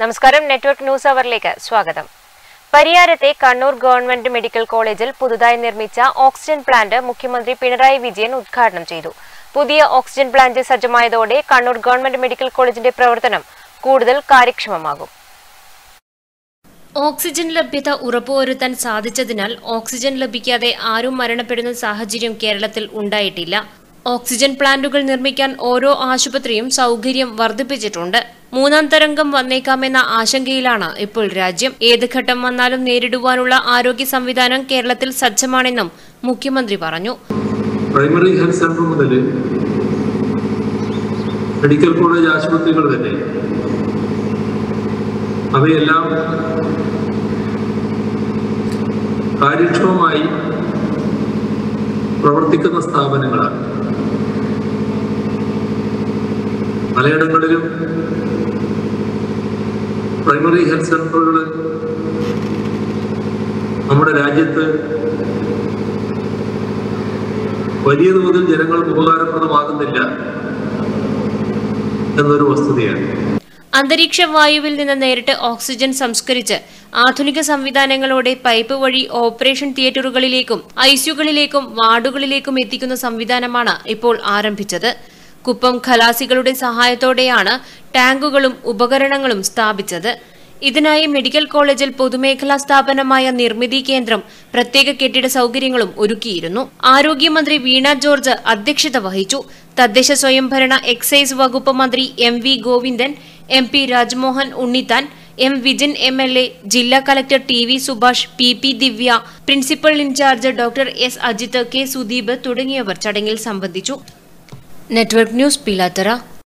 നമസ്കാരം network news അവറിലേക്ക് സ്വാഗതം പരിയാരത്തെ Kannur government medical കോളേജിൽ പുതുതായി നിർമ്മിച്ച ഓക്സിജൻ പ്ലാന്റ് മുഖ്യമന്ത്രി പിണറായി വിജയൻ ഉദ്ഘാടനം ചെയ്തു പുതിയ ഓക്സിജൻ പ്ലാന്റ് സജ്ജമായതോടെ കണ്ണൂർ ഗവൺമെന്റ് മെഡിക്കൽ കോളേജിന്റെ പ്രവർത്തനം കൂടുതൽ കാര്യക്ഷമമാകും ഓക്സിജൻ ലഭ്യത ഉറപ്പുവരുത്താൻ സാധിച്ചതിനാൽ ഓക്സിജൻ ലഭിക്കാതെ ആരും മരണപ്പെടുന്ന സാഹചര്യം കേരളത്തിൽ ഉണ്ടായിട്ടില്ല ഓക്സിജൻ പ്ലാന്റുകൾ നിർമ്മിക്കാൻ ഓരോ ആശുപത്രിയും സൗകര്യം വർദ്ധിപ്പിച്ചിട്ടുണ്ട് മൂന്നാം തരംഗം വന്നേക്കാമെന്ന ആശങ്കയിലാണ് ഇപ്പോൾ രാജ്യം ഏത് ഘട്ടം വന്നാലും നേരിടുവാനുള്ള ആരോഗ്യ സംവിധാനം കേരളത്തിൽ സജ്ജമാണെന്നും മുഖ്യമന്ത്രി പറഞ്ഞു പ്രൈമറി ഹെൽത്ത് സെന്റർ മുതൽ മെഡിക്കൽ കോളേജ് ആശുപത്രികൾ തന്നെ അവയെല്ലാം കാര്യക്ഷമമായി പ്രവർത്തിക്കുന്ന സ്ഥാപനങ്ങളാണ് പലയിടങ്ങളിലും പ്രൈമറി ഹെൽത്ത് സെന്ററുകൾ നമ്മുടെ രാജ്യത്ത് വലിയ തോതിൽ ജനങ്ങൾക്ക് ഉപകാരപ്രദമാകുന്നില്ല എന്നൊരു വസ്തുതയാണ് അന്തരീക്ഷ വായുവിൽ നിന്ന് നേരിട്ട് ഓക്സിജൻ സംസ്കരിച്ച് ആധുനിക സംവിധാനങ്ങളോടെ പൈപ്പ് വഴി ഓപ്പറേഷൻ തിയേറ്ററുകളിലേക്കും ഐസിയുകളിലേക്കും വാർഡുകളിലേക്കും എത്തിക്കുന്ന സംവിധാനമാണ് ഇപ്പോൾ ആരംഭിച്ചത് കുപ്പം ഖലാസികളുടെ സഹായത്തോടെയാണ് ടാങ്കുകളും ഉപകരണങ്ങളും സ്ഥാപിച്ചത് ഇതിനായി മെഡിക്കൽ കോളേജിൽ പൊതുമേഖലാ സ്ഥാപനമായ നിർമ്മിതി കേന്ദ്രം പ്രത്യേക കെട്ടിട സൗകര്യങ്ങളും ഒരുക്കിയിരുന്നു ആരോഗ്യമന്ത്രി വീണ ജോർജ് അധ്യക്ഷത വഹിച്ചു തദ്ദേശ സ്വയംഭരണ എക്സൈസ് വകുപ്പ് മന്ത്രി M V Govindan M P Rajmohan Unnithan M Vijin M L A ജില്ലാ collector T V Subhash P P Divya principal in charge doctor S Ajith K Sudeep തുടങ്ങിയവർ ചടങ്ങിൽ സംബന്ധിച്ചു നെറ്റ്വർക്ക് ന്യൂസ് പിലാത്തറ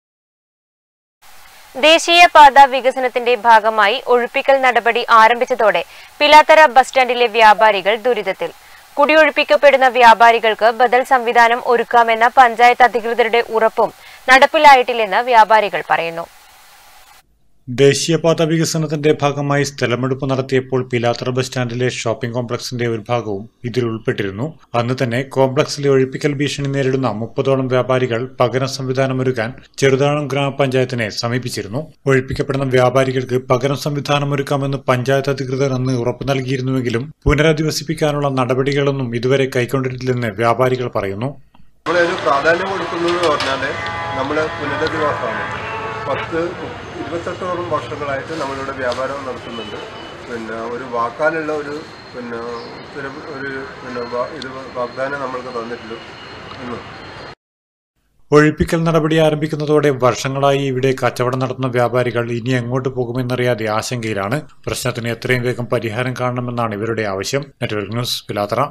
ദേശീയപാത വികസനത്തിന്റെ ഭാഗമായി ഒഴിപ്പിക്കൽ നടപടി ആരംഭിച്ചതോടെ പിലാത്തറ ബസ് സ്റ്റാൻഡിലെ വ്യാപാരികൾ ദുരിതത്തിൽ കുടിയൊഴിപ്പിക്കപ്പെടുന്ന വ്യാപാരികൾക്ക് ബദൽ സംവിധാനം ഒരുക്കാമെന്ന പഞ്ചായത്ത് അധികൃതരുടെ ഉറപ്പും നടപ്പിലായിട്ടില്ലെന്ന് വ്യാപാരികൾ പറയുന്നു ദേശീയപാത വികസനത്തിന്റെ ഭാഗമായി സ്ഥലമെടുപ്പ് നടത്തിയപ്പോൾ പിലാത്തറ ബസ് സ്റ്റാൻഡിലെ ഷോപ്പിംഗ് കോംപ്ലക്സിന്റെ ഒരു ഭാഗവും ഇതിൽ ഉൾപ്പെട്ടിരുന്നു അന്ന് തന്നെ കോംപ്ലക്സിലെ ഒഴിപ്പിക്കൽ ഭീഷണി നേരിടുന്ന മുപ്പതോളം വ്യാപാരികൾ പകരം സംവിധാനമൊരുക്കാൻ ചെറുതാഴം ഗ്രാമപഞ്ചായത്തിനെ സമീപിച്ചിരുന്നു ഒഴിപ്പിക്കപ്പെടുന്ന വ്യാപാരികൾക്ക് പകരം സംവിധാനമൊരുക്കാമെന്ന് പഞ്ചായത്ത് അധികൃതർ അന്ന് ഉറപ്പു നൽകിയിരുന്നുവെങ്കിലും പുനരധിവസിപ്പിക്കാനുള്ള നടപടികളൊന്നും ഇതുവരെ കൈക്കൊണ്ടിട്ടില്ലെന്ന് വ്യാപാരികൾ പറയുന്നു നമ്മളൊരു പ്രാധാന്യം കൊടുക്കുന്നത് എന്ന് പറഞ്ഞാൽ നമ്മൾ പുനരധിവാസമാണ് പത്ത് ഇരുപത്തെട്ടോളം വർഷങ്ങളായിട്ട് നമ്മളിവിടെ വ്യാപാരം നടത്തുന്നുണ്ട് പിന്നെ ഒരു വാക്കാനുള്ള ഒരു പിന്നെ ഉത്തരവ് ഒരു പിന്നെ വാ- ഇത് വാഗ്ദാനം നമ്മൾക്ക് തന്നിട്ടില്ല ഇന്ന് ഒഴിപ്പിക്കൽ നടപടി ആരംഭിക്കുന്നതോടെ വർഷങ്ങളായി ഇവിടെ കച്ചവടം നടത്തുന്ന വ്യാപാരികൾ ഇനി എങ്ങോട്ട് പോകുമെന്നറിയാതെ ആശങ്കയിലാണ് പ്രശ്നത്തിന് എത്രയും വേഗം പരിഹാരം കാണണമെന്നാണ് ഇവരുടെ ആവശ്യം network news Pilathara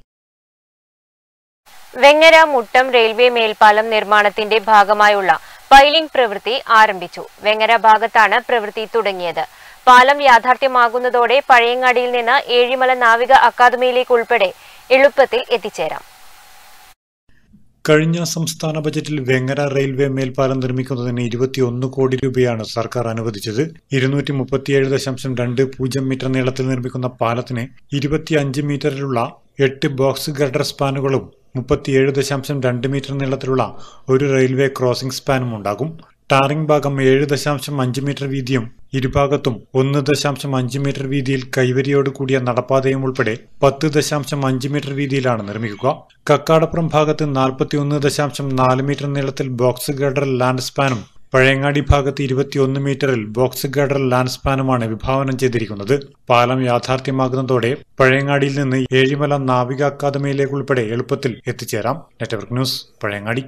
Vengara Muttam railway മേൽപ്പാലം നിർമ്മാണത്തിന്റെ ഭാഗമായുള്ള പൈലിംഗ് പ്രവൃത്തി ആരംഭിച്ചു വെങ്ങര ഭാഗത്താണ് പ്രവൃത്തി തുടങ്ങിയത് പാലം യാഥാർത്ഥ്യമാകുന്നതോടെ പഴയങ്ങാടിയിൽ നിന്ന് ഏഴിമല നാവിക അക്കാദമിയിലേക്ക് ഉൾപ്പെടെ എളുപ്പത്തിൽ എത്തിച്ചേരാം കഴിഞ്ഞ സംസ്ഥാന ബജറ്റിൽ വെങ്ങര റെയിൽവേ മേൽപ്പാലം നിർമ്മിക്കുന്നതിന് ഇരുപത്തിയൊന്ന് കോടി രൂപയാണ് സർക്കാർ അനുവദിച്ചത് ഇരുന്നൂറ്റി മുപ്പത്തിയേഴ് ദശാംശം രണ്ട് പൂജ്യം മീറ്റർ നീളത്തിൽ നിർമ്മിക്കുന്ന പാലത്തിന് ഇരുപത്തിയഞ്ച് മീറ്ററിലുള്ള എട്ട് ബോക്സ് ഗർഡർ സ്പാനുകളും മുപ്പത്തിയേഴ് ദശാംശം രണ്ട് മീറ്റർ നീളത്തിലുള്ള ഒരു റെയിൽവേ ക്രോസിംഗ് സ്പാനും ഉണ്ടാകും ടാറിംഗ് ഭാഗം ഏഴ് ദശാംശം അഞ്ച് മീറ്റർ വീതിയും ഇരുഭാഗത്തും ഒന്ന് ദശാംശം അഞ്ച് മീറ്റർ വീതിയിൽ കൈവരിയോട് കൂടിയ നടപ്പാതയും ഉൾപ്പെടെ പത്ത് ദശാംശം അഞ്ച് മീറ്റർ വീതിയിലാണ് നിർമ്മിക്കുക കക്കാടപ്പുറം ഭാഗത്ത് നാൽപ്പത്തിയൊന്ന് ദശാംശം നാല് മീറ്റർ നീളത്തിൽ ബോക്സ് ഗർഡർ ലാൻഡ് സ്പാനും പഴയങ്ങാടി ഭാഗത്ത് ഇരുപത്തിയൊന്ന് മീറ്ററിൽ ബോക്സ് ഗർഡർ ലാൻഡ് സ്പാനുമാണ് വിഭാവനം ചെയ്തിരിക്കുന്നത് പാലം യാഥാർത്ഥ്യമാകുന്നതോടെ പഴയങ്ങാടിയിൽ നിന്ന് ഏഴിമല നാവിക അക്കാദമിയിലേക്ക് ഉൾപ്പെടെ എളുപ്പത്തിൽ എത്തിച്ചേരാം നെറ്റ്വർക്ക് ന്യൂസ് പഴയങ്ങാടി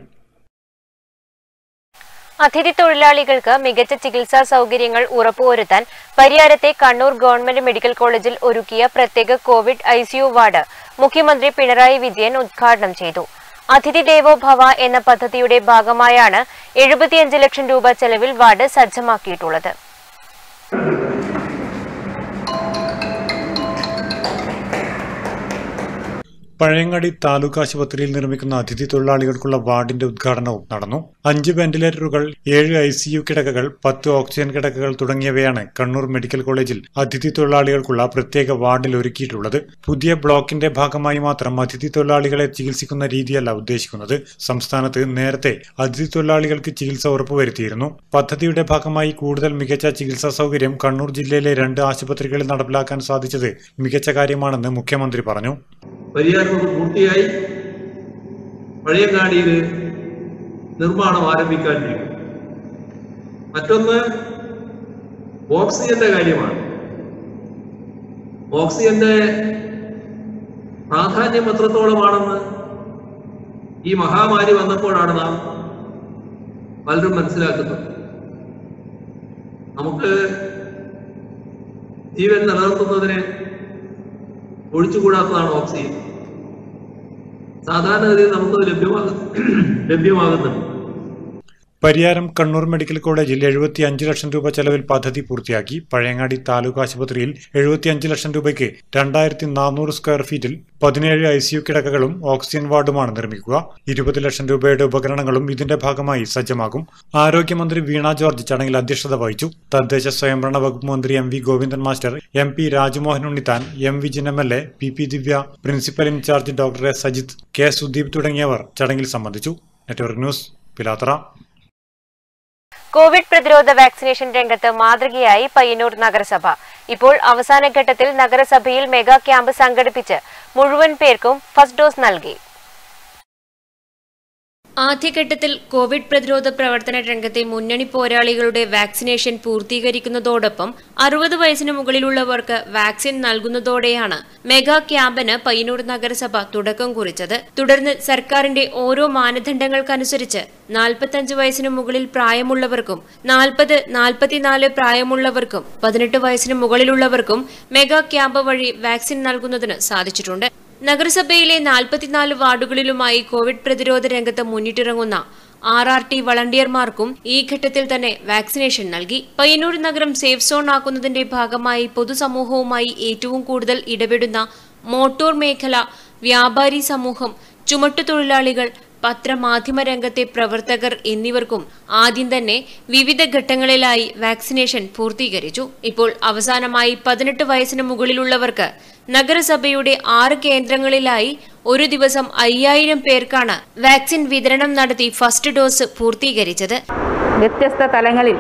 അതിഥി തൊഴിലാളികൾക്ക് മികച്ച ചികിത്സാ സൗകര്യങ്ങൾ ഉറപ്പുവരുത്താൻ പരിയാരത്തെ കണ്ണൂർ ഗവൺമെന്റ് മെഡിക്കൽ കോളേജിൽ ഒരുക്കിയ പ്രത്യേക കോവിഡ് ഐസിയു വാർഡ് മുഖ്യമന്ത്രി പിണറായി വിജയൻ ഉദ്ഘാടനം ചെയ്തു അതിഥി ദേവോ ഭവ എന്ന പദ്ധതിയുടെ ഭാഗമായാണ് എഴുപത്തിയഞ്ച് ലക്ഷം രൂപ ചെലവിൽ വാർഡ് സജ്ജമാക്കിയിട്ടുള്ളത് പഴയങ്ങാടി താലൂക്ക് ആശുപത്രിയിൽ നിർമ്മിക്കുന്ന അതിഥി തൊഴിലാളികൾക്കുള്ള വാർഡിന്റെ ഉദ്ഘാടനവും നടന്നു അഞ്ച് വെന്റിലേറ്ററുകൾ ഏഴ് ഐ സി യു കിടക്കകൾ പത്ത് ഓക്സിജൻ കിടക്കകൾ തുടങ്ങിയവയാണ് കണ്ണൂർ മെഡിക്കൽ കോളേജിൽ അതിഥി തൊഴിലാളികൾക്കുള്ള പ്രത്യേക വാർഡിൽ ഒരുക്കിയിട്ടുള്ളത് പുതിയ ബ്ലോക്കിന്റെ ഭാഗമായി മാത്രം അതിഥി തൊഴിലാളികളെ ചികിത്സിക്കുന്ന രീതിയല്ല ഉദ്ദേശിക്കുന്നത് സംസ്ഥാനത്ത് നേരത്തെ അതിഥി തൊഴിലാളികൾക്ക് ചികിത്സ ഉറപ്പുവരുത്തിയിരുന്നു പദ്ധതിയുടെ ഭാഗമായി കൂടുതൽ മികച്ച ചികിത്സാ സൗകര്യം കണ്ണൂർ ജില്ലയിലെ രണ്ട് ആശുപത്രികളിൽ നടപ്പിലാക്കാൻ സാധിച്ചത് മികച്ച കാര്യമാണെന്ന് മുഖ്യമന്ത്രി പറഞ്ഞു പരിഹാരം പൂർത്തിയായി പഴയങ്ങാടിയിൽ നിർമ്മാണം ആരംഭിക്കാനിരിക്കും മറ്റൊന്ന് ഓക്സിജന്റെ കാര്യമാണ് ഓക്സിജന്റെ പ്രാധാന്യം എത്രത്തോളമാണെന്ന് ഈ മഹാമാരി വന്നപ്പോഴാണ് നാം പലരും മനസ്സിലാക്കുന്നത് നമുക്ക് ജീവൻ നിലനിർത്തുന്നതിന് ഒഴിച്ചുകൂടാത്തതാണ് ഓക്സിജൻ സാധാരണഗതിയിൽ നമുക്കത് ലഭ്യമാകും ലഭ്യമാകുന്നുണ്ട് പരിയാരം കണ്ണൂർ മെഡിക്കൽ കോളേജിൽ എഴുപത്തി അഞ്ച് ലക്ഷം രൂപ ചെലവിൽ പദ്ധതി പൂർത്തിയാക്കി പഴയങ്ങാടി താലൂക്ക് ആശുപത്രിയിൽ എഴുപത്തിയഞ്ച് ലക്ഷം രൂപയ്ക്ക് രണ്ടായിരത്തി നാനൂറ് സ്ക്വയർ ഫീറ്റിൽ പതിനേഴ് ഐ സിയു കിടക്കകളും ഓക്സിജൻ വാർഡുമാണ് നിർമ്മിക്കുക ഇരുപത് ലക്ഷം രൂപയുടെ ഉപകരണങ്ങളും ഇതിന്റെ ഭാഗമായി സജ്ജമാകും ആരോഗ്യമന്ത്രി വീണ ജോർജ് ചടങ്ങിൽ അധ്യക്ഷത വഹിച്ചു തദ്ദേശ സ്വയംഭരണ വകുപ്പ് മന്ത്രി M V Govindan master M P Rajmohan Unnithan M Vijin M L A P P Divya principal in charge doctor S Sajith K Sudeep തുടങ്ങിയവർ ചടങ്ങിൽ സംബന്ധിച്ചു നെറ്റ്വർക്ക് ന്യൂസ് പിലാത്തറ കോവിഡ് പ്രതിരോധ വാക്സിനേഷൻ രംഗത്ത് മാതൃകയായി പയ്യന്നൂർ നഗരസഭ ഇപ്പോൾ അവസാന ഘട്ടത്തിൽ നഗരസഭയിൽ മെഗാ ക്യാമ്പ് സംഘടിപ്പിച്ച് മുഴുവൻ പേർക്കും ഫസ്റ്റ് ഡോസ് നൽകി ആദ്യഘട്ടത്തിൽ കോവിഡ് പ്രതിരോധ പ്രവർത്തന രംഗത്തെ മുന്നണി പോരാളികളുടെ വാക്സിനേഷൻ പൂർത്തീകരിക്കുന്നതോടൊപ്പം അറുപത് വയസ്സിന് മുകളിലുള്ളവർക്ക് വാക്സിൻ നൽകുന്നതോടെയാണ് മെഗാ ക്യാമ്പിന് പയ്യന്നൂർ നഗരസഭ തുടക്കം കുറിച്ചത് തുടർന്ന് സർക്കാരിന്റെ ഓരോ മാനദണ്ഡങ്ങൾക്കനുസരിച്ച് നാൽപ്പത്തഞ്ച് വയസ്സിന് മുകളിൽ പ്രായമുള്ളവർക്കും നാൽപ്പത് നാൽപ്പത്തിനാല് പ്രായമുള്ളവർക്കും പതിനെട്ട് വയസ്സിന് മുകളിലുള്ളവർക്കും മെഗാ ക്യാമ്പ് വഴി വാക്സിൻ നൽകുന്നതിന് സാധിച്ചിട്ടുണ്ട് നഗരസഭയിലെ നാൽപ്പത്തിനാല് വാർഡുകളിലുമായി കോവിഡ് പ്രതിരോധ രംഗത്ത് മുന്നിട്ടിറങ്ങുന്ന ആർ ആർ ടി വളണ്ടിയർമാർക്കും ഈ ഘട്ടത്തിൽ തന്നെ വാക്സിനേഷൻ നൽകി പയ്യന്നൂർ നഗരം സേഫ് സോൺ ആക്കുന്നതിന്റെ ഭാഗമായി പൊതുസമൂഹവുമായി ഏറ്റവും കൂടുതൽ ഇടപെടുന്ന മോട്ടോർ മേഖല വ്യാപാരി സമൂഹം ചുമട്ടുതൊഴിലാളികൾ പത്രമാധ്യമ രംഗത്തെ പ്രവർത്തകർ എന്നിവർക്കും ആദ്യം തന്നെ വിവിധ ഘട്ടങ്ങളിലായി വാക്സിനേഷൻ പൂർത്തീകരിച്ചു ഇപ്പോൾ അവസാനമായി പതിനെട്ട് വയസ്സിന് മുകളിലുള്ളവർക്ക് നഗരസഭയുടെ ആറ് കേന്ദ്രങ്ങളിലായി ഒരു ദിവസം അയ്യായിരം പേർക്കാണ് വാക്സിൻ വിതരണം നടത്തി ഫസ്റ്റ് ഡോസ് പൂർത്തീകരിച്ചത് വ്യത്യസ്ത തലങ്ങളിൽ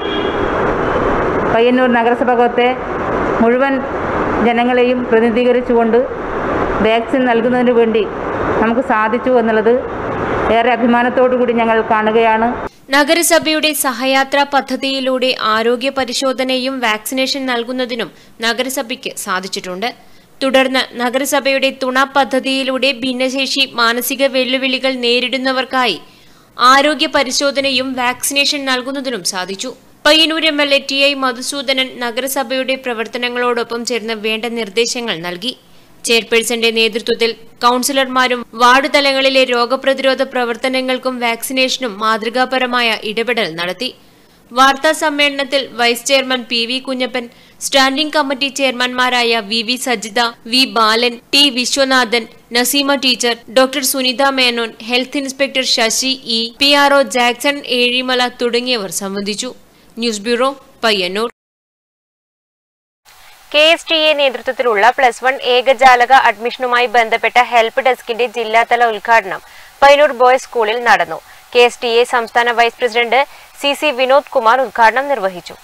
പയ്യന്നൂർ നഗരസഭകത്തെ മുഴുവൻ ജനങ്ങളെയും പ്രതിനിധീകരിച്ചുകൊണ്ട് വാക്സിൻ നൽകുന്നതിന് വേണ്ടി നമുക്ക് സാധിച്ചു എന്നുള്ളത് ഏറെ അഭിമാനത്തോടു കൂടി ഞങ്ങൾ കാണുകയാണ് നഗരസഭയുടെ സഹയാത്രാ പദ്ധതിയിലൂടെ ആരോഗ്യ പരിശോധനയും വാക്സിനേഷൻ നൽകുന്നതിനും നഗരസഭയ്ക്ക് സാധിച്ചിട്ടുണ്ട് തുടർന്ന് നഗരസഭയുടെ തുണ പദ്ധതിയിലൂടെ ഭിന്നശേഷി മാനസിക വെല്ലുവിളികൾ നേരിടുന്നവർക്കായി ആരോഗ്യ പരിശോധനയും വാക്സിനേഷൻ നൽകുന്നതിനും സാധിച്ചു Payyanur M L A T I Madhusoodanan നഗരസഭയുടെ പ്രവർത്തനങ്ങളോടൊപ്പം ചേർന്ന് വേണ്ട നിർദ്ദേശങ്ങൾ നൽകി ചെയർപേഴ്സന്റെ നേതൃത്വത്തിൽ കൌൺസിലർമാരും വാർഡ് തലങ്ങളിലെ രോഗപ്രതിരോധ പ്രവർത്തനങ്ങൾക്കും വാക്സിനേഷനും മാതൃകാപരമായ ഇടപെടൽ നടത്തി വാർത്താ സമ്മേളനത്തിൽ vice chairman P V Kunhappan standing committee ചെയർമാൻമാരായ V V Sajitha V Balan T Viswanathan Naseema teacher doctor Sunitha Menon health inspector Sasi E P R O Jackson Ezhimala തുടങ്ങിയവർ സംബന്ധിച്ചു news bureau Payyanur K S T A നേതൃത്വത്തിലുള്ള പ്ലസ് വൺ ഏകജാലക അഡ്മിഷനുമായി ബന്ധപ്പെട്ട ഹെൽപ്പ് ഡെസ്കിന്റെ ജില്ലാതല ഉദ്ഘാടനം പയ്യന്നൂർ ബോയ്സ് സ്കൂളിൽ നടന്നു കെ എസ് ടി എ സംസ്ഥാന vice president C C Vinod Kumar ഉദ്ഘാടനം നിർവഹിച്ചു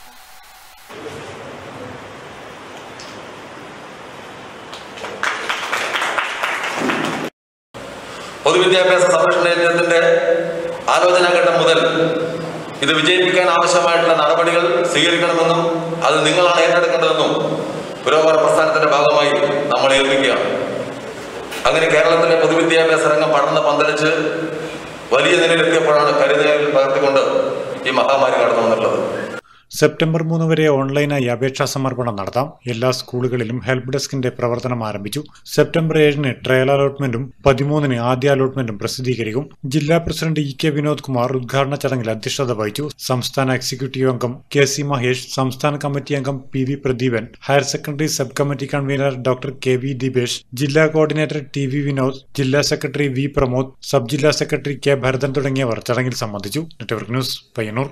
പൊതുവിദ്യാഭ്യാസ സംരക്ഷണ യജ്ഞത്തിന്റെ ആലോചനാഘട്ടം മുതൽ ഇത് വിജയിപ്പിക്കാൻ ആവശ്യമായിട്ടുള്ള നടപടികൾ സ്വീകരിക്കണമെന്നും അത് നിങ്ങളാണ് ഏറ്റെടുക്കേണ്ടതെന്നും പുരോഗമന പ്രസ്ഥാനത്തിന്റെ ഭാഗമായി നമ്മൾ ഏൽപ്പിക്കുകയാണ് അങ്ങനെ കേരളത്തിലെ പൊതുവിദ്യാഭ്യാസ രംഗം പടർന്ന് പന്തലിച്ച് വലിയ നിലയിലെത്തിയപ്പോഴാണ് കരുതലിൽ പകർത്തിക്കൊണ്ട് ഈ മഹാമാരി കടന്നു വന്നിട്ടുള്ളത് സെപ്റ്റംബർ മൂന്ന് വരെ ഓൺലൈനായി അപേക്ഷാ സമർപ്പണം നടത്താം എല്ലാ സ്കൂളുകളിലും ഹെൽപ്പ് ഡെസ്കിന്റെ പ്രവർത്തനം ആരംഭിച്ചു സെപ്റ്റംബർ ഏഴിന് ട്രയൽ അലോട്ട്മെന്റും പതിമൂന്നിന് ആദ്യ അലോട്ട്മെന്റും പ്രസിദ്ധീകരിക്കും ജില്ലാ president E K Vinod Kumar ഉദ്ഘാടന ചടങ്ങിൽ അധ്യക്ഷത വഹിച്ചു സംസ്ഥാന എക്സിക്യൂട്ടീവ് അംഗം കെ സി മഹേഷ് സംസ്ഥാന കമ്മിറ്റി അംഗം P V Pradeepan higher secondary sub committee convener doctor K V Dibesh ജില്ലാ കോർഡിനേറ്റർ ടി വി വിനോദ് ജില്ലാ സെക്രട്ടറി വി പ്രമോദ് സബ് ജില്ലാ സെക്രട്ടറി കെ ഭരതൻ തുടങ്ങിയവർ ചടങ്ങിൽ സംബന്ധിച്ചു network news Payyanur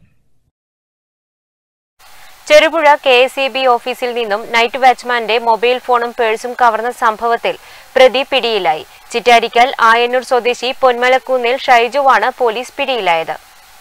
Cherupuzha K S E B ഓഫീസിൽ നിന്നും നൈറ്റ് വാച്ച്മാന്റെ മൊബൈൽ ഫോണും പേഴ്സും കവർന്ന സംഭവത്തിൽ പ്രതി പിടിയിലായി ചിറ്റാരിക്കൽ ആയന്നൂർ സ്വദേശി പൊന്മലക്കുന്നിൽ ഷൈജുവാണ് പോലീസ് പിടിയിലായത്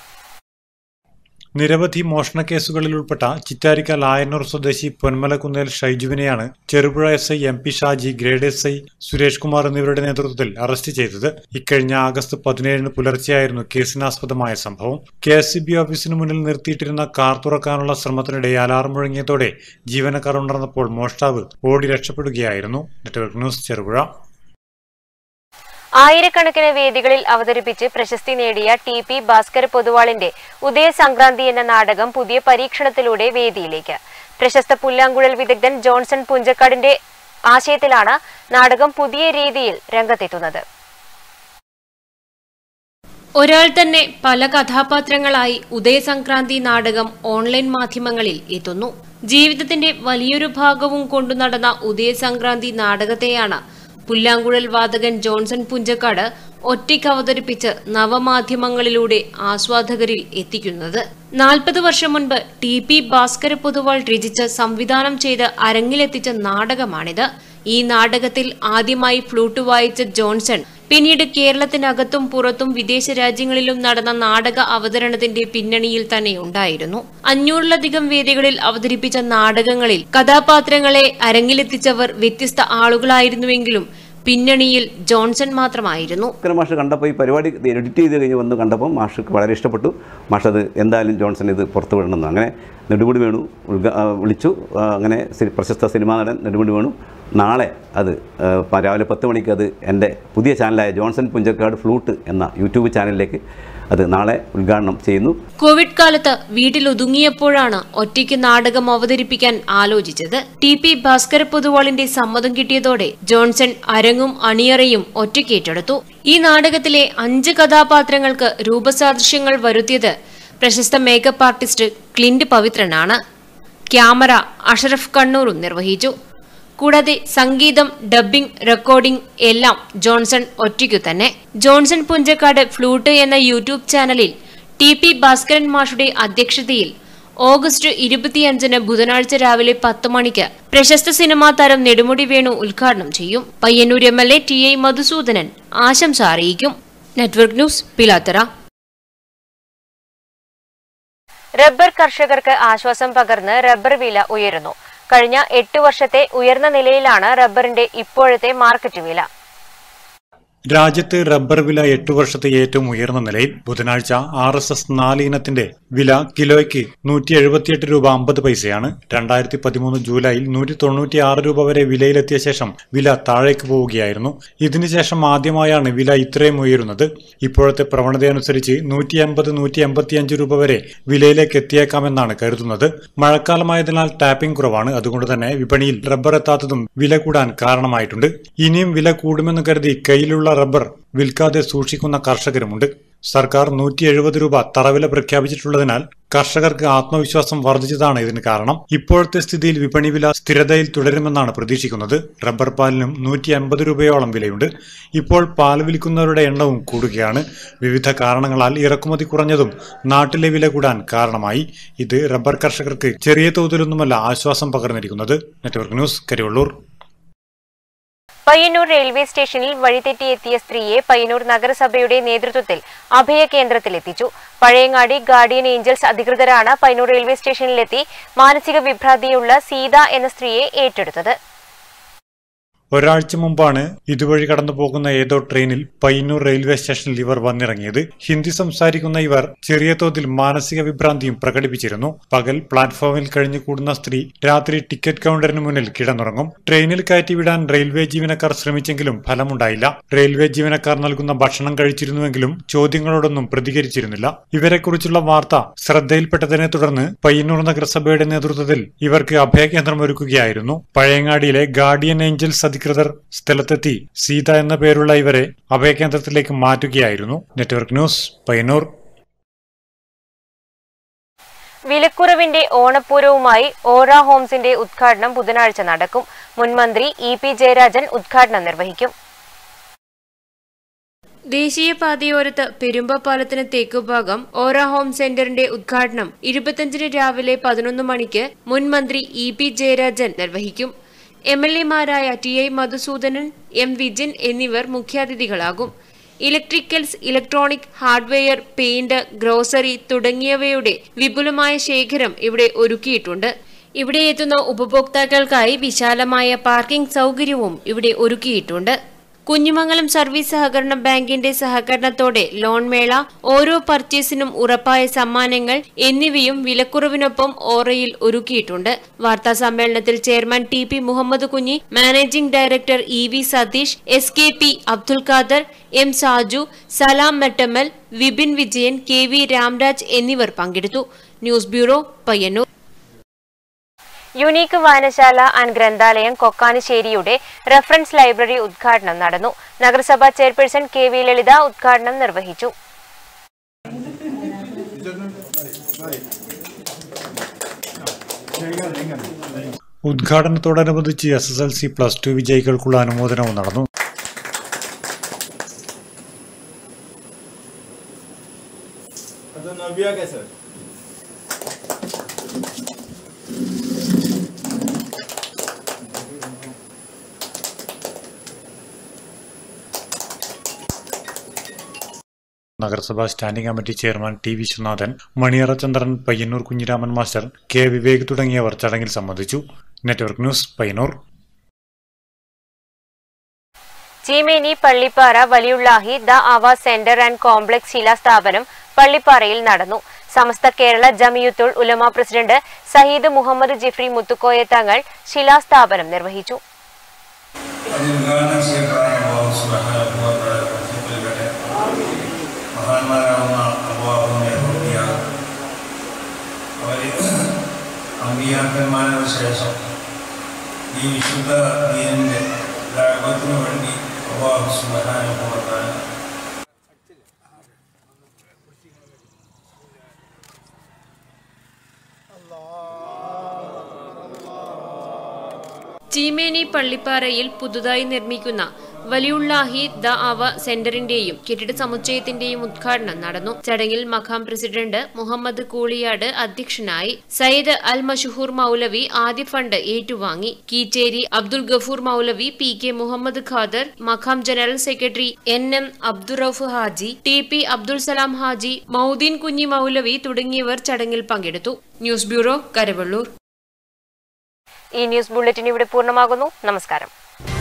നിരവധി മോഷണ കേസുകളിൽ ഉൾപ്പെട്ട ചിറ്റാരിക്കൽ ആയന്നൂർ സ്വദേശി പൊന്മലക്കുന്നേൽ ഷൈജുവിനെയാണ് Cherupuzha S I M P Shaji grade S I Suresh Kumar എന്നിവരുടെ നേതൃത്വത്തിൽ അറസ്റ്റ് ചെയ്തത് ഇക്കഴിഞ്ഞ ആഗസ്റ്റ് പതിനേഴിന് പുലർച്ചെയായിരുന്നു കേസിനാസ്പദമായ സംഭവം കെ എസ് സി ബി ഓഫീസിന് മുന്നിൽ നിർത്തിയിട്ടിരുന്ന കാർ തുറക്കാനുള്ള ശ്രമത്തിനിടെ അലാറം മുഴങ്ങിയതോടെ ജീവനക്കാർ ഉണർന്നപ്പോൾ മോഷ്ടാവ് ഓടി രക്ഷപ്പെടുകയായിരുന്നു നെറ്റ്വർക്ക് ന്യൂസ് ചെറുപുഴ ആയിരക്കണക്കിന് വേദികളിൽ അവതരിപ്പിച്ച് പ്രശസ്തി നേടിയ ടി പി ഭാസ്കര പൊതുവാളിന്റെ ഉദയ സംക്രാന്തി എന്ന നാടകം പുതിയ പരീക്ഷണത്തിലൂടെ വേദിയിലേക്ക് പ്രശസ്ത പുല്ലാങ്കുഴൽ വിദഗ്ധൻ ജോൺസൺ പുഞ്ചക്കാടിന്റെ ആശയത്തിലാണ് നാടകം പുതിയ രീതിയിൽ രംഗത്തെത്തുന്നത് ഒരാൾ തന്നെ പല കഥാപാത്രങ്ങളായി ഉദയസംക്രാന്തി നാടകം ഓൺലൈൻ മാധ്യമങ്ങളിൽ എത്തുന്നു ജീവിതത്തിന്റെ വലിയൊരു ഭാഗവും കൊണ്ടു നടന്ന ഉദയസംക്രാന്തി നാടകത്തെയാണ് പുല്ലാങ്കുഴൽ വാദകൻ ജോൺസൺ പുഞ്ചക്കാട് ഒറ്റയ്ക്ക് അവതരിപ്പിച്ച് നവമാധ്യമങ്ങളിലൂടെ ആസ്വാദകരിൽ എത്തിക്കുന്നത് നാൽപ്പത് വർഷം മുൻപ് ടി പി ഭാസ്കര പൊതുവാൾ രചിച്ച് സംവിധാനം ചെയ്ത് അരങ്ങിലെത്തിച്ച നാടകമാണിത് ഈ നാടകത്തിൽ ആദ്യമായി ഫ്ലൂട്ട് വായിച്ച ജോൺസൺ പിന്നീട് കേരളത്തിനകത്തും പുറത്തും വിദേശ രാജ്യങ്ങളിലും നടന്ന നാടക അവതരണത്തിന്റെ പിന്നണിയിൽ തന്നെ ഉണ്ടായിരുന്നു അഞ്ഞൂറിലധികം വേദികളിൽ അവതരിപ്പിച്ച നാടകങ്ങളിൽ കഥാപാത്രങ്ങളെ അരങ്ങിലെത്തിച്ചവർ വ്യത്യസ്ത ആളുകളായിരുന്നുവെങ്കിലും പിന്നണിയിൽ ജോൺസൺ മാത്രമായിരുന്നു ഭാസ്കര മാഷ് കണ്ടപ്പോൾ ഈ പരിപാടി എഡിറ്റ് ചെയ്ത് കഴിഞ്ഞ് വന്ന് കണ്ടപ്പോൾ മാഷക്ക് വളരെ ഇഷ്ടപ്പെട്ടു മാഷ് അത് എന്തായാലും ജോൺസൺ ഇത് പുറത്തു വിടണമെന്ന് അങ്ങനെ നെടുമുടി വേണു ഉദ്ഘ- ആ, വിളിച്ചു ആ, അങ്ങനെ സി- പ്രശസ്ത സിനിമാ നടൻ നെടുമുടി വേണു നാളെ അത് ആ, പ- രാവിലെ പത്ത് മണിക്ക് അത് എൻ്റെ പുതിയ ചാനലായ ജോൺസൺ പുഞ്ചക്കാട് ഫ്ലൂട്ട് എന്ന യൂട്യൂബ് ചാനലിലേക്ക് അത് നാളെ ഉദ്ഘാടനം ചെയ്യുന്നു കോവിഡ് കാലത്ത് വീട്ടിൽ ഒതുങ്ങിയപ്പോഴാണ് ഒറ്റയ്ക്ക് നാടകം അവതരിപ്പിക്കാൻ ആലോചിച്ചത് ടി പി ഭാസ്കര പൊതുവാളിന്റെ സമ്മതം കിട്ടിയതോടെ ജോൺസൺ അരങ്ങും അണിയറയും ഒറ്റയ്ക്ക് ഏറ്റെടുത്തു ഈ നാടകത്തിലെ അഞ്ച് കഥാപാത്രങ്ങൾക്ക് രൂപസാദൃശ്യങ്ങൾ വരുത്തിയത് പ്രശസ്ത മേക്കപ്പ് ആർട്ടിസ്റ്റ് ക്ലിന്റ് പവിത്രനാണ് ക്യാമറ അഷറഫ് കണ്ണൂറും നിർവഹിച്ചു കൂടാതെ സംഗീതം ഡബ്ബിംഗ് റെക്കോർഡിംഗ് എല്ലാം ജോൺസൺ ഒറ്റയ്ക്കു തന്നെ ജോൺസൺ പുഞ്ചക്കാട് ഫ്ലൂട്ട് എന്ന യൂട്യൂബ് ചാനലിൽ ടി പി ഭാസ്കരൻ മാഷുടെ അധ്യക്ഷതയിൽ ഓഗസ്റ്റ് ഇരുപത്തിയഞ്ചിന് ബുധനാഴ്ച രാവിലെ പത്ത് മണിക്ക് പ്രശസ്ത സിനിമാ താരം നെടുമുടി വേണു ഉദ്ഘാടനം ചെയ്യും Payyanur M L A T I Madhusoodanan ആശംസ അറിയിക്കും നെറ്റ്വർക്ക് ന്യൂസ് പിലാത്തറ റബ്ബർ കർഷകർക്ക് ആശ്വാസം പകർന്ന് റബ്ബർ വില ഉയരുന്നു കഴിഞ്ഞ എട്ട് വർഷത്തെ ഉയർന്ന നിലയിലാണ് റബ്ബറിന്റെ ഇപ്പോഴത്തെ മാർക്കറ്റ് വില രാജ്യത്ത് റബ്ബർ വില എട്ടു വർഷത്തെ ഏറ്റവും ഉയർന്ന നിലയിൽ ബുധനാഴ്ച ആർ എസ് എസ് നാല് ഇനത്തിന്റെ വില കിലോയ്ക്ക് നൂറ്റി എഴുപത്തിയെട്ട് രൂപ അമ്പത് പൈസയാണ് രണ്ടായിരത്തി പതിമൂന്ന് ജൂലൈയിൽ നൂറ്റി തൊണ്ണൂറ്റി ആറ് രൂപ വരെ വിലയിലെത്തിയ ശേഷം വില താഴേക്ക് പോവുകയായിരുന്നു ഇതിനുശേഷം ആദ്യമായാണ് വില ഇത്രയും ഉയരുന്നത് ഇപ്പോഴത്തെ പ്രവണതയനുസരിച്ച് നൂറ്റി എൺപത് നൂറ്റി എൺപത്തിയഞ്ച് രൂപ വരെ വിലയിലേക്ക് എത്തിയേക്കാമെന്നാണ് കരുതുന്നത് മഴക്കാലമായതിനാൽ ടാപ്പിംഗ് കുറവാണ് അതുകൊണ്ട് തന്നെ വിപണിയിൽ റബ്ബർ എത്താത്തതും വില കൂടാൻ കാരണമായിട്ടുണ്ട് ഇനിയും വില കൂടുമെന്ന് കരുതി കയ്യിലുള്ള റബ്ബർ വിൽക്കാതെ സൂക്ഷിക്കുന്ന കർഷകരുമുണ്ട് സർക്കാർ നൂറ്റി എഴുപത് രൂപ തറവില പ്രഖ്യാപിച്ചിട്ടുള്ളതിനാൽ കർഷകർക്ക് ആത്മവിശ്വാസം വർദ്ധിച്ചതാണ് ഇതിന് കാരണം ഇപ്പോഴത്തെ സ്ഥിതിയിൽ വിപണി വില സ്ഥിരതയിൽ തുടരുമെന്നാണ് പ്രതീക്ഷിക്കുന്നത് റബ്ബർ പാലിനും നൂറ്റി അൻപത് രൂപയോളം വിലയുണ്ട് ഇപ്പോൾ പാൽ വിൽക്കുന്നവരുടെ എണ്ണവും കൂടുകയാണ് വിവിധ കാരണങ്ങളാൽ ഇറക്കുമതി കുറഞ്ഞതും നാട്ടിലെ വില കൂടാൻ കാരണമായി ഇത് റബ്ബർ കർഷകർക്ക് ചെറിയ തോതിലൊന്നുമല്ല ആശ്വാസം പകർന്നിരിക്കുന്നത് network news Karivellur Payyanur railway സ്റ്റേഷനിൽ വഴിതെറ്റിയെത്തിയ സ്ത്രീയെ പയ്യന്നൂർ നഗരസഭയുടെ നേതൃത്വത്തിൽ അഭയ കേന്ദ്രത്തിലെത്തിച്ചു പഴയങ്ങാടി ഗാർഡിയൻ ഏഞ്ചൽസ് അധികൃതരാണ് പയ്യന്നൂർ റെയിൽവേ സ്റ്റേഷനിലെത്തി മാനസിക വിഭ്രാന്തിയുള്ള സീത എന്ന സ്ത്രീയെ ഏറ്റെടുത്തത് ഒരാഴ്ച മുമ്പാണ് ഇതുവഴി കടന്നു പോകുന്ന ഏതോ ട്രെയിനിൽ പയ്യന്നൂർ റെയിൽവേ സ്റ്റേഷനിൽ ഇവർ വന്നിറങ്ങിയത് ഹിന്ദി സംസാരിക്കുന്ന ഇവർ ചെറിയ തോതിൽ മാനസിക വിഭ്രാന്തിയും പ്രകടിപ്പിച്ചിരുന്നു പകൽ പ്ലാറ്റ്ഫോമിൽ കഴിഞ്ഞു കൂടുന്ന സ്ത്രീ രാത്രി ടിക്കറ്റ് കൗണ്ടറിന് മുന്നിൽ കിടന്നുറങ്ങും ട്രെയിനിൽ കയറ്റിവിടാൻ റെയിൽവേ ജീവനക്കാർ ശ്രമിച്ചെങ്കിലും ഫലമുണ്ടായില്ല റെയിൽവേ ജീവനക്കാർ നൽകുന്ന ഭക്ഷണം കഴിച്ചിരുന്നുവെങ്കിലും ചോദ്യങ്ങളോടൊന്നും പ്രതികരിച്ചിരുന്നില്ല ഇവരെക്കുറിച്ചുള്ള വാർത്ത ശ്രദ്ധയിൽപ്പെട്ടതിനെ തുടർന്ന് പയ്യന്നൂർ നഗരസഭയുടെ നേതൃത്വത്തിൽ ഇവർക്ക് അഭയകേന്ദ്രം ഒരുക്കുകയായിരുന്നു പഴയങ്ങാടിയിലെ ഗാർഡിയൻ ഏഞ്ചൽസ് അധികൃതർ സ്ഥലത്തെത്തി സീത എന്ന പേരുള്ള ഇവരെ അഭയകേന്ദ്രത്തിലേക്ക് മാറ്റുകയായിരുന്നു നെറ്റ്വർക്ക് ന്യൂസ് പയ്യന്നൂർ വിലക്കുറവിന്റെ ഓണപ്പൂരവുമായി ഓറ ഹോംസിന്റെ ഉദ്ഘാടനം ബുധനാഴ്ച നടക്കും മുൻ മന്ത്രി ഇ പി ജയരാജൻ ഉദ്ഘാടനം നിർവഹിക്കും ദേശീയപാതയോരത്ത് പെരുമ്പപ്പാലത്തിന് തേക്കുഭാഗം ഓറ ഹോം സെന്ററിന്റെ ഉദ്ഘാടനം ഇരുപത്തിയഞ്ചിന് രാവിലെ പതിനൊന്ന് മണിക്ക് മുൻ മന്ത്രി ഇ പി ജയരാജൻ നിർവഹിക്കും എം എൽ എമാരായ T I Madhusoodanan M Vijin എന്നിവർ മുഖ്യാതിഥികളാകും electricals electronic hardware paint grocery തുടങ്ങിയവയുടെ വിപുലമായ ശേഖരം ഇവിടെ ഒരുക്കിയിട്ടുണ്ട് ഇവിടെ എത്തുന്ന ഉപഭോക്താക്കൾക്കായി വിശാലമായ പാർക്കിംഗ് സൗകര്യവും ഇവിടെ ഒരുക്കിയിട്ടുണ്ട് കുഞ്ഞിമംഗലം സർവീസ് സഹകരണ ബാങ്കിന്റെ സഹകരണത്തോടെ ലോൺ മേള ഓരോ പർച്ചേസിനും ഉറപ്പായ സമ്മാനങ്ങൾ എന്നിവയും വിലക്കുറവിനൊപ്പം ഓറയിൽ ഒരുക്കിയിട്ടുണ്ട് വാർത്താ സമ്മേളനത്തിൽ chairman T P Muhammad Kunhi managing director E V Satheesh S K P Abdul Khader M Saju Salam Mettammal Vipin Vijayan K V Ramraj എന്നിവർ പങ്കെടുത്തു ന്യൂസ് ബ്യൂറോ പയ്യന്നൂർ യുണീക്ക് വായനശാല ആൻഡ് ഗ്രന്ഥാലയം കൊക്കാനിശ്ശേരിയുടെ റഫറൻസ് ലൈബ്രറി ഉദ്ഘാടനം നടന്നു നഗരസഭാ ചെയർപേഴ്സൺ കെ വി ലളിത ഉദ്ഘാടനം നിർവഹിച്ചു ഉദ്ഘാടനത്തോടനുബന്ധിച്ച് S S L C plus two വിജയികൾക്കുള്ള അനുമോദനവും നടന്നു ಅದು ನವ್ಯಾಗೆ ಸರ್ നഗരസഭാ standing committee chairman T Viswanathan Maniyara Chandran Payyanur Kunhiraman master K Vivek തുടങ്ങിയവർ ചടങ്ങിൽ സംബന്ധിച്ചു network news Payyanur Cheemeni Pallippara Valiyullahi Dawa centre and complex ശിലാസ്ഥാപനം പള്ളിപ്പാറയിൽ നടന്നു സമസ്ത കേരള ജമിയുത്തുൾ ഉലമ പ്രസിഡന്റ് സഹീദ് മുഹമ്മദ് ജിഫ്രി മുത്തുക്കോയ തങ്ങൾ ശിലാസ്ഥാപനം നിർവഹിച്ചു അതിന് ഉദ്ഘാടനം ചെയ്യപ്പെടാൻ അള്ളാഹു സുബ്ഹാനഹു വ തആല തൗഫീഖ് നൽകട്ടെ മഹാന്മാരാവുന്ന അള്ളാഹുവിനെ ഭക്തിയാണ് അവർ അമ്പിയാക്കന്മാരുടെ ശേഷം ഈ വിശുദ്ധ ദീനിൻ്റെ ദാപത്തിനു വേണ്ടി അള്ളാഹു സുബ്ഹാനഹു വ തആല ചീമേനി പള്ളിപ്പാറയിൽ പുതുതായി നിർമ്മിക്കുന്ന വലിയുള്ളാഹി ദ അവ സെന്ററിന്റെയും കെട്ടിട സമുച്ചയത്തിന്റെയും ഉദ്ഘാടനം നടന്നു ചടങ്ങിൽ മഖാം പ്രസിഡന്റ് മുഹമ്മദ് കൂളിയാട് അധ്യക്ഷനായി സയ്യിദ് അൽ മഷഹൂർ മൗലവി ആദ്യ ഫണ്ട് ഏറ്റുവാങ്ങി കീച്ചേരി അബ്ദുൽ ഗഫൂർ മൗലവി പി കെ മുഹമ്മദ് ഖാദർ മഖാം general secretary N M Abdurauf Haji T P Abdul Salam Haji Moudeen Kunhi Moulavi തുടങ്ങിയവർ ചടങ്ങിൽ പങ്കെടുത്തു ന്യൂസ് ബ്യൂറോ കരവള്ളൂർ ഈ ന്യൂസ് ബുള്ളറ്റിൻ ഇവിടെ പൂർണ്ണമാകുന്നു നമസ്കാരം